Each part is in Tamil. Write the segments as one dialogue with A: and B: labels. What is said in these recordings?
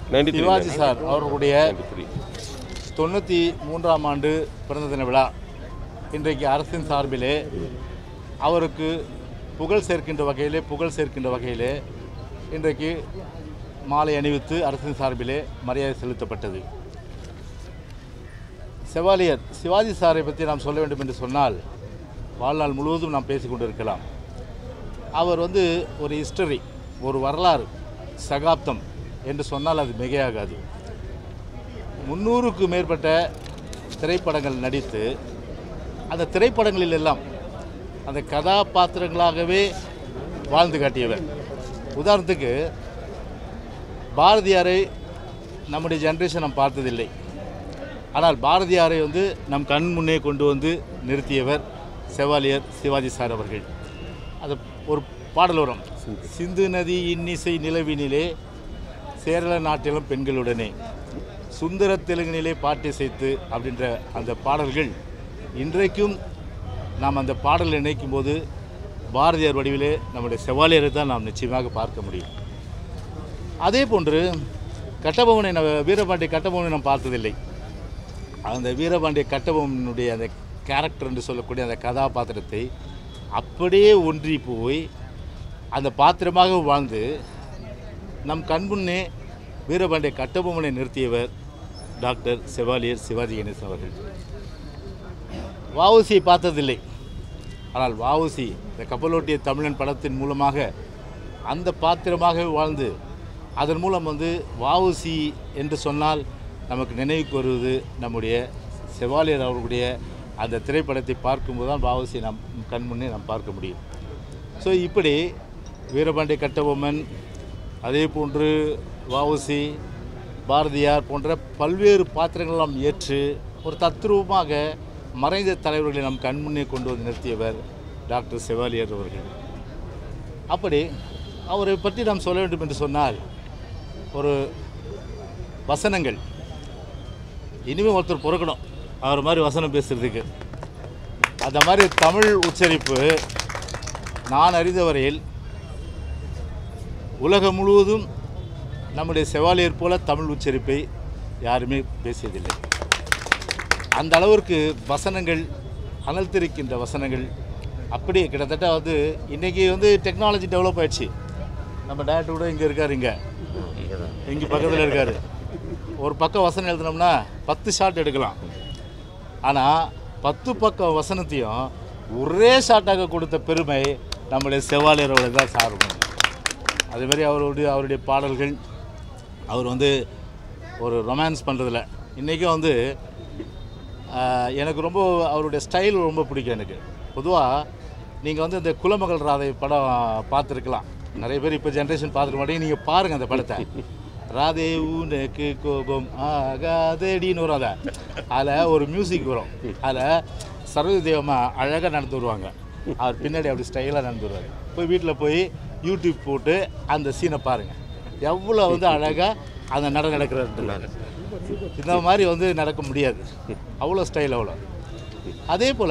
A: நைன்டி த்ரீ
B: சிவாஜி சார் அவர்களுடைய
A: நைன்டி த்ரீ
B: தொண்ணூற்றி மூன்றாம் ஆண்டு பிறந்த தின விழா இன்றைக்கு அரசின் சார்பிலே அவருக்கு புகழ் சேர்க்கின்ற வகையிலே புகழ் சேர்க்கின்ற வகையிலே இன்றைக்கு மாலை அணிவித்து அரசின் சார்பிலே மரியாதை செலுத்தப்பட்டது செவாலியர் சிவாஜி சாரை பற்றி நாம் சொல்ல வேண்டும் என்று சொன்னால் வாழ்நாள் முழுவதும் நாம் பேசிக் கொண்டிருக்கலாம் அவர் வந்து ஒரு ஹிஸ்டரி ஒரு வரலாறு சகாப்தம் என்று சொன்னால் அது மிகையாகாது முந்நூறுக்கு மேற்பட்ட திரைப்படங்கள் நடித்து அந்த திரைப்படங்களில் எல்லாம் அந்த கதாபாத்திரங்களாகவே வாழ்ந்து காட்டியவர் உதாரணத்துக்கு பாரதியாரை நம்முடைய ஜென்ரேஷன் நாம் பார்த்ததில்லை ஆனால் பாரதியாரை வந்து நம் கண் முன்னே கொண்டு வந்து நிறுத்தியவர் செவாலியர் சிவாஜி சார் அவர்கள் அது ஒரு பாடல் வரும் சிந்து நதி இன்னிசை நிலவினிலே சேரள நாட்டிலும் பெண்களுடனே சுந்தர தெலுங்கினிலே பாட்டிசைத்து அப்படின்ற அந்த பாடல்கள் இன்றைக்கும் நாம் அந்த பாடலை நினைக்கும் போது பாரதியார் வடிவிலே நம்முடைய செவாலியரை தான் நாம் நிச்சயமாக பார்க்க முடியும் அதே போன்று கட்டபொம்மனை நம்ம வீரபாண்டிய கட்டபொம்மனை நாம் பார்த்ததில்லை அந்த வீரபாண்டிய கட்டபொம்மனுடைய அந்த கேரக்டர் என்று சொல்லக்கூடிய அந்த கதாபாத்திரத்தை அப்படியே ஒன்றி போய் அந்த பாத்திரமாக வாழ்ந்து நம் கண்முன்னே வீரபாண்டிய கட்டபொம்மனை நிறுத்தியவர் டாக்டர் செவாலியர் சிவாஜி கணேசன் அவர்கள் வஉசியை பார்த்ததில்லை ஆனால் வஉசி இந்த கப்பலோட்டிய தமிழன் படத்தின் மூலமாக அந்த பாத்திரமாக வாழ்ந்து அதன் மூலம் வந்து வஉசி என்று சொன்னால் நமக்கு நினைவுக்கு வருவது நம்முடைய செவாலியர் அவர்களுடைய அந்த திரைப்படத்தை பார்க்கும்போது தான் வஉசி நம் கண் முன்னே நாம் பார்க்க முடியும் ஸோ இப்படி வீரபாண்டிய கட்டபொம்மன் அதே போன்று வஉசி பாரதியார் போன்ற பல்வேறு பாத்திரங்கள் நாம் ஏற்று ஒரு தத்ரூபமாக மறைந்த தலைவர்களை நம் கண்முன்னே கொண்டு வந்து நிறுத்தியவர் டாக்டர் செவாலியர் அவர்கள் அப்படி அவரை பற்றி நாம் சொல்ல வேண்டும் என்று சொன்னால் ஒரு வசனங்கள் இனிமேல் ஒருத்தர் பிறக்கணும் அவர் மாதிரி வசனம் பேசுறதுக்கு அந்த மாதிரி தமிழ் உச்சரிப்பு நான் அறிந்தவரையில் உலகம் முழுவதும் நம்முடைய செவாலியர் போல தமிழ் உச்சரிப்பை யாருமே பேசியதில்லை அந்த அளவிற்கு வசனங்கள் அனல் தெரிக்கின்ற வசனங்கள் அப்படியே கிட்டத்தட்ட வந்து இன்றைக்கி வந்து டெக்னாலஜி டெவலப் ஆயிடுச்சு நம்ம டேரக்டர் கூட இங்கே இருக்கார் இங்கே இங்கே பக்கத்தில் இருக்கார் ஒரு பக்கம் வசனம் எழுதுனோம்னா பத்து ஷாட் எடுக்கலாம் ஆனால் பத்து பக்கம் வசனத்தையும் ஒரே ஷாட்டாக கொடுத்த பெருமை நம்முடைய செவாலியரோட தான் சார்பு அதே மாதிரி அவருடைய அவருடைய பாடல்கள் அவர் வந்து ஒரு ரொமான்ஸ் பண்ணுறதில்ல இன்றைக்கும் வந்து ஆஹ், எனக்கு ரொம்ப அவருடைய ஸ்டைல் ரொம்ப பிடிக்கும் எனக்கு பொதுவாக நீங்கள் வந்து இந்த குலமகள் ராதை படம் பார்த்துருக்கலாம் நிறைய பேர் இப்போ ஜென்ரேஷன் பார்த்துருக்க மாட்டீங்க நீங்கள் பாருங்கள் அந்த படத்தை ராதே உனக்கு கோபம் ஆகாதடின்னு வரும் அதை அதில் ஒரு மியூசிக் வரும் அதில் சரஸ்வதி தேவமா அழகாக நடந்து வருவாங்க அவர் பின்னாடி அப்படி ஸ்டைலாக நடந்து வருவார் போய் வீட்டில் போய் யூடியூப் போட்டு அந்த சீனை பாருங்கள் எவ்வளோ வந்து அழகாக அந்த நட நடக்கிறாரு இந்த மாதிரி வந்து நடக்க முடியாது அவ்வளோ ஸ்டைல் அவ்வளோ அதே போல்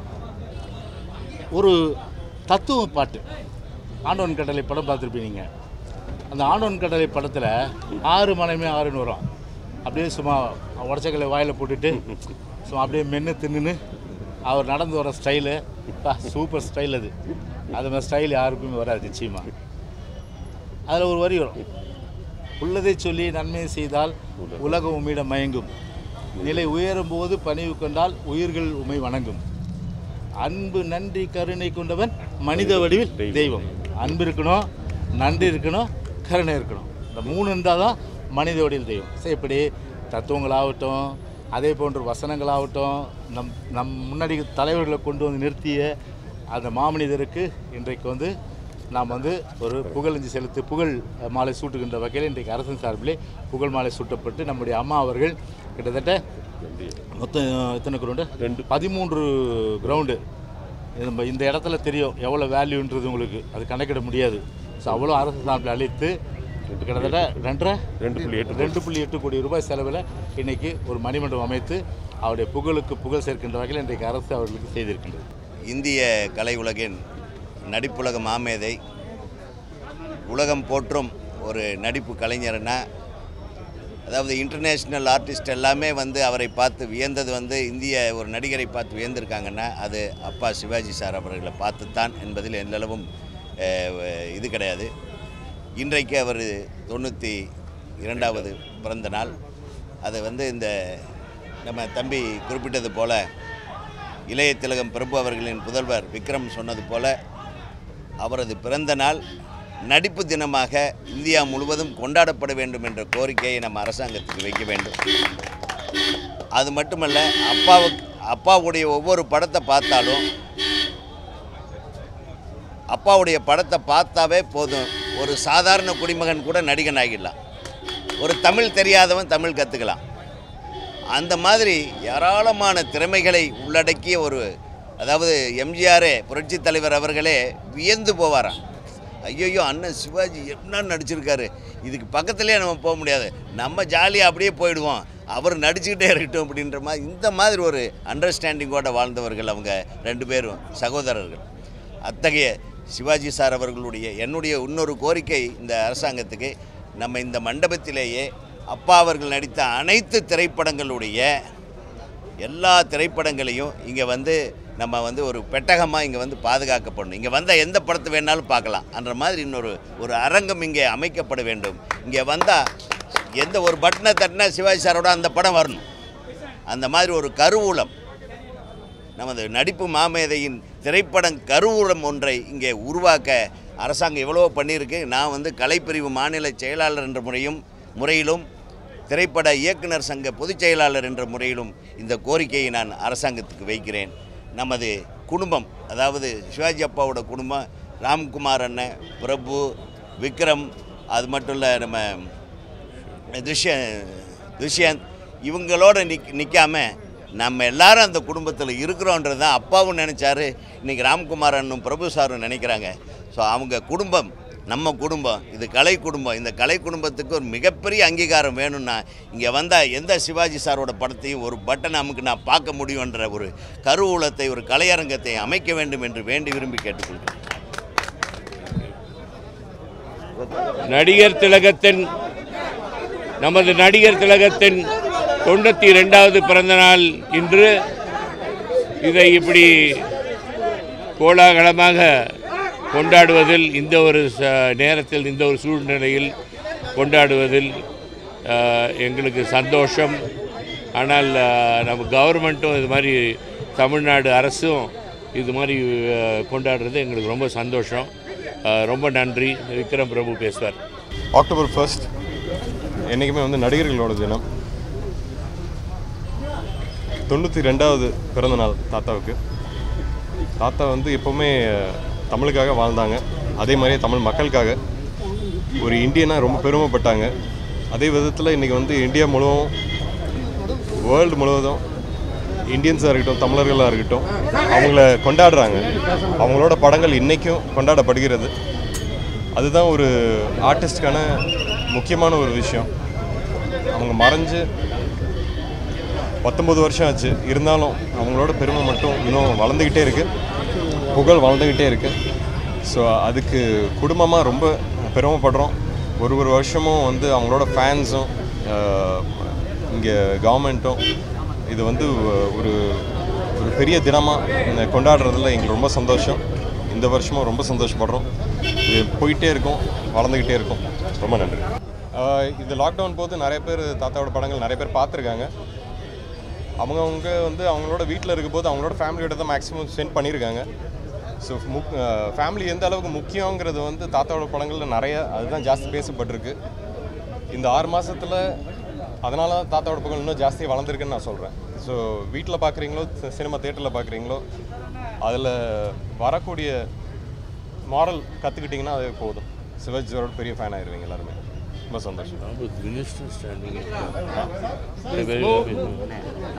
B: ஒரு தத்துவ பாட்டு ஆண்டவன் கடலை படம் பார்த்துருப்பீங்க நீங்கள் அந்த ஆண்டவன் கடலை படத்தில் ஆறு மனைமே ஆறுன்னு வரும் அப்படியே சும்மா உடச்சக்கலை வாயில் போட்டுட்டு சும்மா அப்படியே மென்று தின்னுன்னு அவர் நடந்து வர ஸ்டைலு சூப்பர் ஸ்டைல் அது அது மாதிரி ஸ்டைல் யாருக்குமே வராது நிச்சயமாக அதில் ஒரு வரி வரும் உள்ளதை சொல்லி நன்மை செய்தால் உலகம் உம்மிடம் மயங்கும் நிலை உயரும் போது பணிவு கொண்டால் உயிர்கள் உமை வணங்கும் அன்பு நன்றி கருணை கொண்டவன் மனித வடிவில் தெய்வம் அன்பு இருக்கணும் நன்றி இருக்கணும் கருணை இருக்கணும் இந்த மூணு இருந்தால் தான் மனித வடிவில் தெய்வம் சரி இப்படி தத்துவங்களாகட்டும் அதே போன்று வசனங்களாகட்டும் நம் நம் முன்னாடி தலைவர்களை கொண்டு வந்து நிறுத்திய அந்த மாமனிதருக்கு இன்றைக்கு வந்து நாம் வந்து ஒரு புகழஞ்சு செலுத்தி புகழ் மாலை சூட்டுகின்ற வகையில் இன்றைக்கு அரசின் சார்பிலே புகழ் மாலை சூட்டப்பட்டு நம்முடைய அம்மா அவர்கள் கிட்டத்தட்ட மொத்தம் எத்தனை கிரவுண்டு
A: ரெண்டு.
B: பதிமூன்று கிரவுண்டு நம்ம இந்த இடத்துல தெரியும் எவ்வளோ வேல்யூன்றது உங்களுக்கு அது கணக்கிட முடியாது ஸோ அவ்வளோ அரசு சார்பில் அளித்து கிட்டத்தட்ட ரெண்டரை
A: ரெண்டு புள்ளி எட்டு
B: ரெண்டு புள்ளி எட்டு கோடி ரூபாய் செலவில் இன்னைக்கு ஒரு மணிமண்டபம் அமைத்து அவருடைய புகழுக்கு புகழ் சேர்க்கின்ற வகையில் இன்றைக்கு அரசு அவர்களுக்கு செய்திருக்கின்றது
C: இந்திய கலை உலகின் நடிப்புலக மாமேதை உலகம் போற்றும் ஒரு நடிப்பு கலைஞர்னா அதாவது இன்டர்நேஷ்னல் ஆர்டிஸ்ட் எல்லாமே வந்து அவரை பார்த்து வியந்தது வந்து இந்திய ஒரு நடிகரை பார்த்து வியந்திருக்காங்கன்னா அது அப்பா சிவாஜி சார் அவர்களை பார்த்துத்தான் என்பதில் எல்லளவும் அஹ், இது கிடையாது இன்றைக்கு அவர் தொண்ணூற்றி இரண்டாவது பிறந்த நாள் அது வந்து இந்த நம்ம தம்பி குறிப்பிட்டது போல இளைய திலகம் பிரபு அவர்களின் புதல்வர் விக்ரம் சொன்னது போல அவரது பிறந்த நாள் நடிப்பு தினமாக இந்தியா முழுவதும் கொண்டாடப்பட வேண்டும் என்ற கோரிக்கையை நம்ம அரசாங்கத்துக்கு வைக்க வேண்டும் அது மட்டுமல்ல அப்பாவுக்கு அப்பாவுடைய ஒவ்வொரு படத்தை பார்த்தாலும் அப்பாவுடைய படத்தை பார்த்தாவே போதும் ஒரு சாதாரண குடிமகன் கூட நடிகன் ஆகிடலாம் ஒரு தமிழ் தெரியாதவன் தமிழ் கற்றுக்கலாம் அந்த மாதிரி ஏராளமான திறமைகளை உள்ளடக்கிய ஒரு அதாவது எம்ஜிஆரே புரட்சி தலைவர் அவர்களே வியந்து போவாராம் ஐயோ அண்ணன் சிவாஜி என்ன நடிச்சிருக்காரு இதுக்கு பக்கத்துலேயே நம்ம போக முடியாது நம்ம ஜாலியாக அப்படியே போயிடுவோம் அவர் நடிச்சுக்கிட்டே இருக்கட்டும் அப்படின்ற மாதிரி இந்த மாதிரி ஒரு அண்டர்ஸ்டாண்டிங்கோட வாழ்ந்தவர்கள் அவங்க ரெண்டு பேரும் சகோதரர்கள் அத்தகைய சிவாஜி சார் அவர்களுடைய என்னுடைய இன்னொரு கோரிக்கை இந்த அரசாங்கத்துக்கு நம்ம இந்த மண்டபத்திலேயே அப்பா அவர்கள் நடித்த அனைத்து திரைப்படங்களுடைய எல்லா திரைப்படங்களையும் இங்கே வந்து நம்ம வந்து ஒரு பெட்டகமாக இங்கே வந்து பாதுகாக்கப்படணும் இங்கே வந்த எந்த படத்தை வேணாலும் பார்க்கலாம் என்ற மாதிரி இன்னொரு ஒரு அரங்கம் இங்கே அமைக்கப்பட வேண்டும் இங்கே வந்தால் எந்த ஒரு பட்டனை தட்டினா சிவாஜி சாரோட அந்த படம் வரணும் அந்த மாதிரி ஒரு கருவூலம் நமது நடிப்பு மாமேதையின் திரைப்படம் கருவூலம் ஒன்றை இங்கே உருவாக்க அரசாங்கம் எவ்வளவோ பண்ணியிருக்கு நான் வந்து கலைப்பிரிவு மாநில செயலாளர் என்ற முறையும் முறையிலும் திரைப்பட இயக்குனர் சங்க பொதுச் செயலாளர் என்ற முறையிலும் இந்த கோரிக்கையை நான் அரசாங்கத்துக்கு வைக்கிறேன் நமது குடும்பம் அதாவது சிவாஜி அப்பாவோட குடும்பம் ராம்குமார் அண்ணன் பிரபு விக்ரம் அது மட்டும் இல்லை நம்ம துஷ்ய துஷ்யந்த் இவங்களோட நிக் நிற்காம நம்ம எல்லாரும் அந்த குடும்பத்தில் இருக்கிறோன்றது தான் அப்பாவும் நினச்சாரு இன்றைக்கி ராம்குமார் அண்ணும் பிரபு சாரும் நினைக்கிறாங்க ஸோ அவங்க குடும்பம் நம்ம குடும்பம் இது கலை குடும்பம் இந்த கலை குடும்பத்துக்கு ஒரு மிகப்பெரிய அங்கீகாரம் வேணும்னா இங்கே வந்தால் எந்த சிவாஜி சாரோட படத்தையும் ஒரு பட்டன் நமக்கு நான் பார்க்க முடியுன்ற ஒரு கருவூலத்தை ஒரு கலையரங்கத்தை அமைக்க வேண்டும் என்று வேண்டி விரும்பி கேட்டுக்கொள்கிறேன்
A: நடிகர் திலகத்தின் நமது நடிகர் திலகத்தின் தொண்ணூற்றி ரெண்டாவது பிறந்த நாள் இன்று இதை இப்படி கோலாகலமாக கொண்டாடுவதில் இந்த ஒரு ச- நேரத்தில் இந்த ஒரு சூழ்நிலையில் கொண்டாடுவதில் அஹ், எங்களுக்கு சந்தோஷம் ஆனால் அஹ், நம்ம கவர்மெண்ட்டும் இது மாதிரி தமிழ்நாடு அரசும் இது மாதிரி அஹ், கொண்டாடுறது எங்களுக்கு ரொம்ப சந்தோஷம் அஹ், ரொம்ப நன்றி விக்ரம் பிரபு பேசுவார்
D: அக்டோபர் ஃபர்ஸ்ட் என்றைக்குமே வந்து நடிகர்களோட தினம் தொண்ணூற்றி ரெண்டாவது பிறந்த நாள் தாத்தாவுக்கு தாத்தா வந்து எப்போவுமே தமிழுக்காக வாழ்ந்தாங்க அதே மாதிரியே தமிழ் மக்களுக்காக ஒரு இந்தியனாக ரொம்ப பெருமைப்பட்டாங்க அதே விதத்தில் இன்றைக்கி வந்து இந்தியா முழுவதும் வேர்ல்டு முழுவதும் இந்தியன்ஸாக இருக்கட்டும் தமிழர்களாக இருக்கட்டும் அவங்கள கொண்டாடுறாங்க அவங்களோட படங்கள் இன்றைக்கும் கொண்டாடப்படுகிறது அதுதான் ஒரு ஆர்டிஸ்ட்கான முக்கியமான ஒரு விஷயம் அவங்க மறைஞ்சு பத்தொம்பது வருஷம் ஆச்சு இருந்தாலும் அவங்களோட பெருமை மட்டும் இன்னும் வளர்ந்துக்கிட்டே இருக்குது புகழ் வளர்ந்துக்கிட்டே இருக்குது ஸோ அதுக்கு குடும்பமாக ரொம்ப பெருமைப்படுறோம் ஒரு ஒரு வருஷமும் வந்து அவங்களோட ஃபேன்ஸும் இங்கே கவர்மெண்ட்டும் இது வந்து ஒரு ஒரு பெரிய தினமாக கொண்டாடுறதுல எங்களுக்கு ரொம்ப சந்தோஷம் இந்த வருஷமும் ரொம்ப சந்தோஷப்படுறோம் இது போயிட்டே இருக்கும் வளர்ந்துக்கிட்டே இருக்கும் ரொம்ப நன்றி ஆஹ் இது லாக்டவுன் போது நிறைய பேர் தாத்தாவோட படங்கள் நிறைய பேர் பார்த்துருக்காங்க அவங்கவுங்க வந்து அவங்களோட வீட்டில் இருக்கும்போது அவங்களோட ஃபேமிலியோட தான் மேக்ஸிமம் ஸ்பெண்ட் பண்ணியிருக்காங்க ஸோ முக் ஃபேமிலி எந்த அளவுக்கு முக்கியங்கிறது வந்து தாத்தாவோட படங்களில் நிறைய அதுதான் ஜாஸ்தி பேசப்பட்டிருக்கு இந்த ஆறு மாதத்தில் அதனால தான் தாத்தாவோட படங்கள் இன்னும் ஜாஸ்தி வளர்ந்துருக்குன்னு நான் சொல்கிறேன் ஸோ வீட்டில் பார்க்குறீங்களோ சினிமா தேட்டரில் பார்க்குறீங்களோ அதில் வரக்கூடிய மாரல் கற்றுக்கிட்டிங்கன்னா அது போதும் சிவாஜியோட பெரிய ஃபேன் ஆயிருவீங்க எல்லாருமே ரொம்ப சந்தோஷம்
A: மினிஸ்டர் ஸ்டாண்டிங்